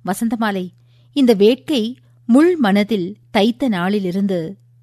வசந்தமாலை இந்த வேட்கை முள் மனதில் தைத்த நாளிலிருந்து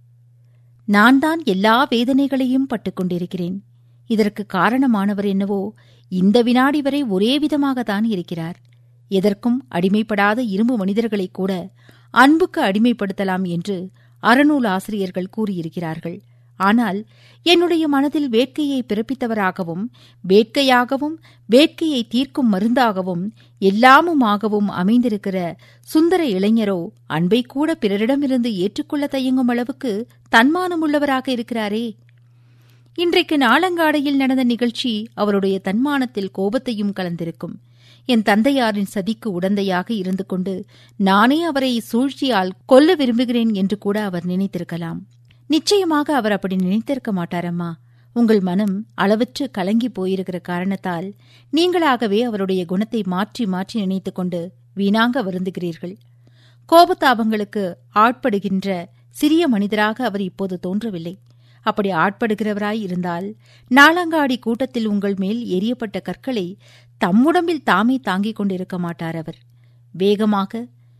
நான் தான் எல்லா வேதனைகளையும் பட்டுக் கொண்டிருக்கிறேன் இதற்கு காரணமானவர் என்னவோ இந்த வினாடி வரை ஒரே விதமாகத்தான் இருக்கிறார் எதற்கும் அடிமைப்படாத இரும்பு மனிதர்களை கூட அன்புக்கு அடிமைப்படுத்தலாம் என்று அறநூல் ஆசிரியர்கள் கூறியிருக்கிறார்கள் ஆனால் என்னுடைய மனதில் வேட்கையை பிறப்பித்தவராகவும் வேட்கையாகவும் வேட்கையை தீர்க்கும் மருந்தாகவும் எல்லாமுமாகவும் அமைந்திருக்கிற சுந்தர இளைஞரோ அன்பை கூட பிறரிடமிருந்து ஏற்றுக்கொள்ள தயங்கும் அளவுக்கு தன்மானமுள்ளவராக இருக்கிறாரே இன்றைக்கு நாளங்காடையில் நடந்த நிகழ்ச்சி அவருடைய தன்மானத்தில் கோபத்தையும் கலந்திருக்கும் என் தந்தையாரின் சதிக்கு உடந்தையாக இருந்து கொண்டு நானே அவரை சூழ்ச்சியால் கொல்ல விரும்புகிறேன் என்று கூட அவர் நினைத்திருக்கலாம் நிச்சயமாக அவர் அப்படி நினைத்திருக்க மாட்டாரம்மா உங்கள் மனம் அளவற்று கலங்கி போயிருக்கிற காரணத்தால் நீங்களாகவே அவருடைய குணத்தை மாற்றி மாற்றி நினைத்துக் கொண்டு வீணாங்க வருந்துகிறீர்கள் கோபத்தாபங்களுக்கு ஆட்படுகின்ற சிறிய மனிதராக அவர் இப்போது தோன்றவில்லை அப்படி ஆட்படுகிறவராய் இருந்தால் நாளங்காடி கூட்டத்தில் உங்கள் மேல் எரியப்பட்ட கற்களை தம்முடம்பில் தாமே தாங்கிக் கொண்டிருக்க மாட்டார் அவர் வேகமாக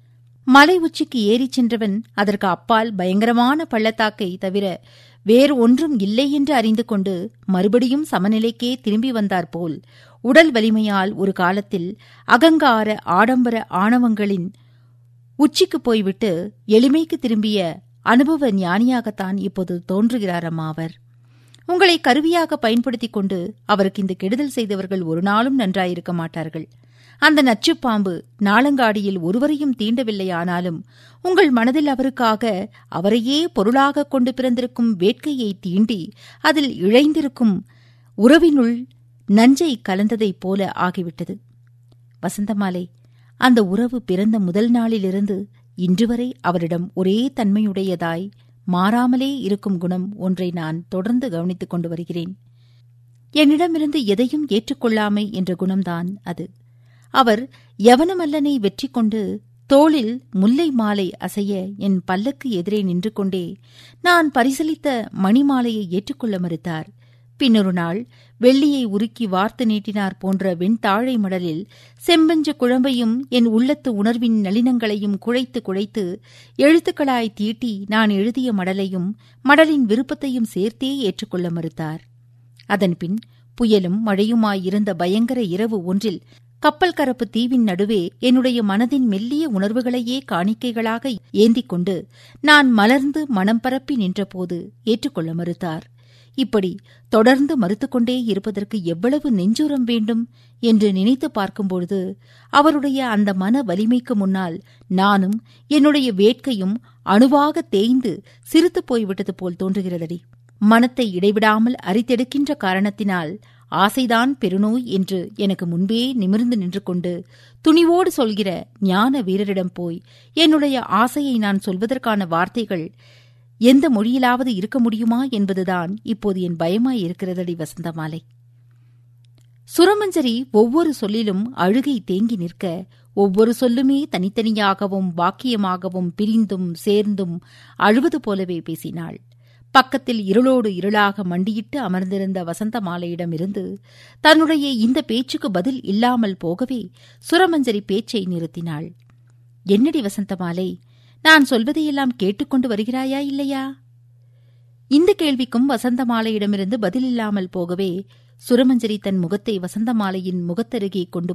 மலை உச்சிக்கு ஏறிச் சென்றவன் அதற்கு அப்பால் பயங்கரமான பள்ளத்தாக்கை தவிர வேறு ஒன்றும் இல்லை என்று அறிந்து கொண்டு மறுபடியும் சமநிலைக்கே திரும்பி வந்தார் போல் உடல் வலிமையால் ஒரு காலத்தில் அகங்கார ஆடம்பர ஆணவங்களின் உச்சிக்கு போய்விட்டு எளிமைக்கு திரும்பிய அனுபவ ஞானியாகத்தான் இப்போது தோன்றுகிறார் அம்மா அவர் உங்களை கருவியாக பயன்படுத்திக் கொண்டு அவருக்கு இந்த கெடுதல் செய்தவர்கள் ஒரு நாளும் நன்றாயிருக்க மாட்டார்கள் அந்த நச்சுப்பாம்பு நாளங்காடியில் ஒருவரையும் தீண்டவில்லையானாலும் உங்கள் மனதில் அவருக்காக அவரையே பொருளாக கொண்டு பிறந்திருக்கும் வேட்கையை தீண்டி அதில் இழைந்திருக்கும் உறவினுள் நஞ்சை கலந்ததைப் போல ஆகிவிட்டது வசந்தமாலை அந்த உறவு பிறந்த முதல் நாளிலிருந்து இன்று வரை அவரிடம் ஒரே தன்மையுடையதாய் மாறாமலே இருக்கும் குணம் ஒன்றை நான் தொடர்ந்து கவனித்துக் கொண்டு வருகிறேன் என்னிடமிருந்து எதையும் ஏற்றுக்கொள்ளாமை என்ற குணம்தான் அது அவர் யவனமல்லனை வெற்றி கொண்டு தோளில் முல்லை மாலை அசைய என் பல்லக்கு எதிரே நின்று கொண்டே நான் பரிசலித்த மணிமாலையை ஏற்றுக்கொள்ள மறுத்தார் பின்னொரு நாள் வெள்ளியை உருக்கி வார்த்து நீட்டினார் போன்ற வெண்தாழை மடலில் செம்பஞ்ச குழம்பையும் என் உள்ளத்து உணர்வின் நளினங்களையும் குழைத்து குழைத்து எழுத்துக்களாய் தீட்டி நான் எழுதிய மடலையும் மடலின் விருப்பத்தையும் சேர்த்தே ஏற்றுக்கொள்ள மறுத்தார் அதன்பின் புயலும் மழையுமாயிருந்த பயங்கர இரவு ஒன்றில் கப்பல் கரப்பு தீவின் நடுவே என்னுடைய மனதின் மெல்லிய உணர்வுகளையே காணிக்கைகளாக ஏந்திக் கொண்டு நான் மலர்ந்து மனம் பரப்பி நின்றபோது ஏற்றுக்கொள்ள மறுத்தார் இப்படி தொடர்ந்து மறுத்துக்கொண்டே இருப்பதற்கு எவ்வளவு நெஞ்சுரம் வேண்டும் என்று நினைத்து பார்க்கும்பொழுது அவருடைய அந்த மன வலிமைக்கு முன்னால் நானும் என்னுடைய வேட்கையும் அணுவாக தேய்ந்து சிரித்துப் போய்விட்டது போல் தோன்றுகிறதடி மனத்தை இடைவிடாமல் அரித்தெடுக்கின்ற காரணத்தினால் ஆசைதான் பெருநோய் என்று எனக்கு முன்பே நிமிர்ந்து நின்று கொண்டு துணிவோடு சொல்கிற ஞான வீரரிடம் போய் என்னுடைய ஆசையை நான் சொல்வதற்கான வார்த்தைகள் எந்த மொழியிலாவது இருக்க முடியுமா என்பதுதான் இப்போது என் பயமாய் இருக்கிறதடி வசந்தமாலை சுரமஞ்சரி ஒவ்வொரு சொல்லிலும் அழுகை தேங்கி நிற்க ஒவ்வொரு சொல்லுமே தனித்தனியாகவும் வாக்கியமாகவும் பிரிந்தும் சேர்ந்தும் அழுவது போலவே பேசினாள் பக்கத்தில் இருளோடு இருளாக மண்டியிட்டு அமர்ந்திருந்த வசந்த மாலையிடமிருந்து தன்னுடைய இந்த பேச்சுக்கு பதில் இல்லாமல் போகவே சுரமஞ்சரி பேச்சை நிறுத்தினாள் என்னடி வசந்தமாலை நான் சொல்வதையெல்லாம் கேட்டுக்கொண்டு வருகிறாயா இல்லையா இந்த கேள்விக்கும் வசந்தமாலையிடமிருந்து பதில் இல்லாமல் போகவே சுரமஞ்சரி தன் முகத்தை வசந்தமாலையின் முகத்தருகே கொண்டு